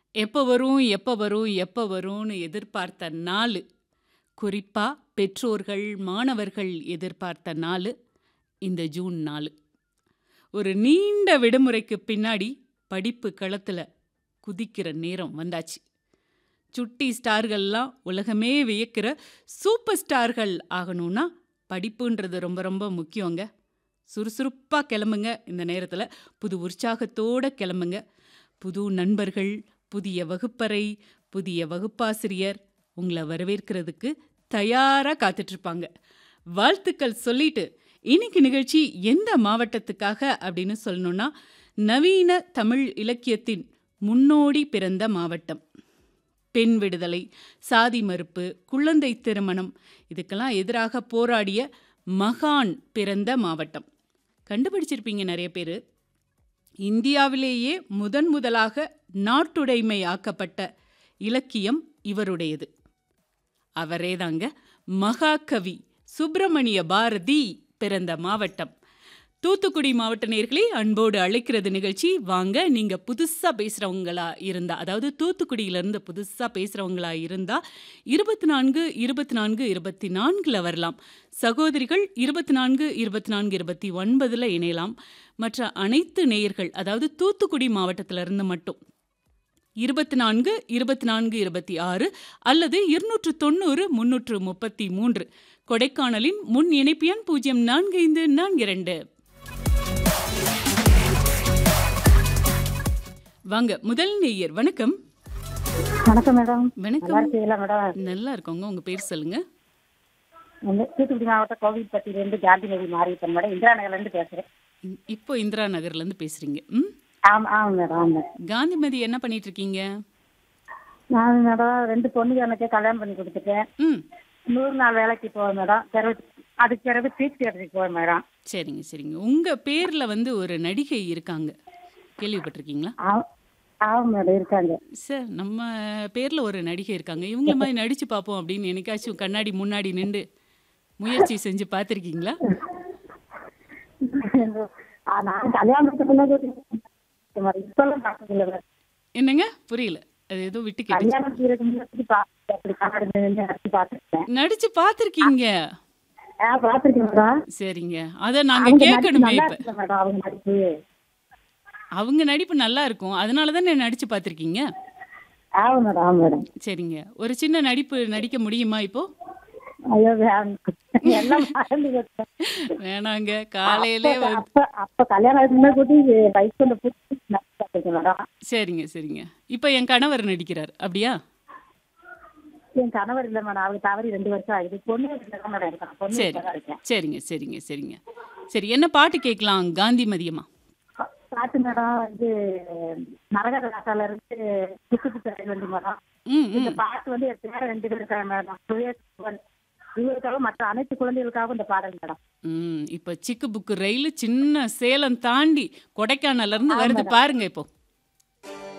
எப்ப வரும், எப்ப வரும், எப்ப வரும்னு எதிர்பார்த்த நாளு. குறிப்பா பெற்றோர்கள், மாணவர்கள் எதிர்பார்த்த நாளு, இந்த ஜூன் 4. ஒரு நீண்ட விடுமுறைக்கு பின்னாடி படிப்பு களத்துல குதிக்கிற நேரம் வந்தாச்சு. சுட்டி ஸ்டார்கள்லாம் உலகமே வியக்கிற சூப்பர் ஸ்டார்கள் ஆகணும்னா, படிப்புன்றது ரொம்ப ரொம்ப முக்கியங்க. சுறுசுறுப்பா கெளம்புங்க இந்த நேரத்துல. புது உற்சாகத்தோட கெளம்புங்க. புது நண்பர்கள், புதிய வகுப்பறை, புதிய வகுப்பாசிரியர் உங்கள வரவேற்கிறதுக்கு தயாரா காத்துட்ருப்பாங்க. வாழ்த்துக்கள் சொல்லிட்டு, இன்னைக்கு நிகழ்ச்சி எந்த மாவட்டத்துக்காக அப்படின்னு சொல்லணும்னா, நவீன தமிழ் இலக்கியத்தின் முன்னோடி பிறந்த மாவட்டம். பெண் விடுதலை, சாதி மறுப்பு, குழந்தை திருமணம் இதுக்கெல்லாம் எதிராக போராடிய மகான் பிறந்த மாவட்டம். கண்டுபிடிச்சிருப்பீங்க நெறைய பேரு. இந்தியாவிலேயே முதன் முதலாக நாட்டுடைமை ஆக்கப்பட்ட இலக்கியம் இவருடையது. அவரேதாங்க மகாகவி சுப்பிரமணிய பாரதி பிறந்த மாவட்டம். தூத்துக்குடி மாவட்ட நேயர்களே அன்போடு அழைக்கிறது நிகழ்ச்சி. வாங்க நீங்க புதுசா பேசுறவங்களா இருந்தா, அதாவது தூத்துக்குடியிலருந்து புதுசா பேசுறவங்களா இருந்தா 24, 24, 24ல வரலாம். சகோதரிகள் 24, 24, 29ல இணையலாம். மற்ற அனைத்து நேயர்கள், அதாவது தூத்துக்குடி மாவட்டத்திலிருந்து மட்டும் 24, 24, 26 அல்லது 290, 333 கொடைக்கானலின் முன் இணைப்பு எண் 045442. வாங்க முதல் நேயர் வணக்கம். வணக்கம் மேடம். நல்லா வணக்கம். இருக்கீங்களா மேடம்? நல்லா இருக்கோங்க. உங்க பேர் சொல்லுங்க. வந்து தூத்துக்குடி மாவட்டம் கோவில்பட்டியிலேருந்து காந்திநதி மாரியப்பன் மேடம். இந்திரா நகர்லேருந்து பேசுறேன். ம், இப்போ இந்திரா நகர்லேருந்து பேசுறீங்க. ம். ஆமா ஆமா மேடம் ஆமா மேடம். காந்திமதி என்ன பண்ணிட்டு இருக்கீங்க? நான் மேடம் ரெண்டு பொண்ணுக்கு எனக்கு கல்யாணம் பண்ணி கொடுத்துட்டேன். ம். நூறு நாள் வேலைக்கு போவேன் மேடம். பிறகு அதுக்கு பிறகு டீச்சர் இடத்துக்கு போவேன் மேடம். சரிங்க, சரிங்க. உங்க பேர்ல வந்து ஒரு நடிகை இருக்காங்க. கேள்விப்பட்டிருக்கீங்களா? ஆ- ஆமா மேடம் இருக்காங்க. சார் நம்ம பேர்ல ஒரு நடிகை இருக்காங்க. இவங்கள மாதிரி நடிச்சு பார்ப்போம் அப்படின்னு என்னைக்காச்சும் கண்ணாடி முன்னாடி நின்று முயற்சி செஞ்சு பார்த்துருக்கீங்களா? ஆ, நான் கல்யாணத்துக்கு முன்னாடி மேடம் இப்பெல்லாம் பார்த்ததில்ல மேடம். என்னங்க? புரியல. அது ஏதோ விட்டு கேட்டுச்சு. கல்யாணம் செய்யறதுக்கு முன்னாடி பார்த்து அப்படி கண்ணாடி நின்று நடிச்சு பார்த்துருக்கேன். நடிச்சு பார்த்துருக்கீங்க. ஆ பார்த்துருக்கேன் மேடம். சரிங்க. அத நாங்க அவங்க நடிப்பு கேட்கணுமே நல்லா இப்ப. இருக்கு மேடம் அவங்க நடிப்பு. அவங்க நடிப்பு நல்லா இருக்கும். அதனால தானே நடிச்சு பார்த்துருக்கீங்க. ஆமா மேடம் ஆமா மேடம். சரிங்க. ஒரு சின்ன நடிப்பு நடிக்க முடியுமா இப்போ? ஐயோ வேண்டாம். எல்லாம் மறந்து போச்சு. வேணாங்க. காலையிலே அப்ப வந்து அப்ப அப்ப கல்யாணம் ஆகுதுன்னா கூட்டி பைக்ல புடிச்சு நடிச்சு பார்த்துருக்கேன் மேடம். சரிங்க, சரிங்க. இப்போ என் கணவர் நடிக்கிறார். அப்படியா? என் கணவர் இல்ல மேடம் அவருக்கு தவறி ரெண்டு வருஷம் ஆகுது. பொண்ணு வீட்டுல தான் மேடம் இருக்கேன். பொண்ணு சரி. வீட்டுல தான் இருக்கேன். சரிங்க, சரிங்க, சரிங்க. சரி என்ன பாட்டு கேட்கலாம் காந்திமதியம்மா? பா- பாட்டு மேடம் வந்து நரகர ராசால இருந்து புக்கு புக்கு ரயில் வண்டி மேடம். ம், இந்த ம். பாட்டு வந்து என் பேர ரெண்டு பேர் இருக்காங்க மேடம். சுயேஷ் இவருக்காகவும் மற்ற அனைத்து குழந்தைகளுக்காகவும் இந்த பாடல் மேடம். ம். இப்போ சிக்கு புக்கு ரயில் சின்ன சேலம் தாண்டி கொடைக்கானல்ல இருந்து ஆமா வருது மேடம். பாருங்க இப்போ.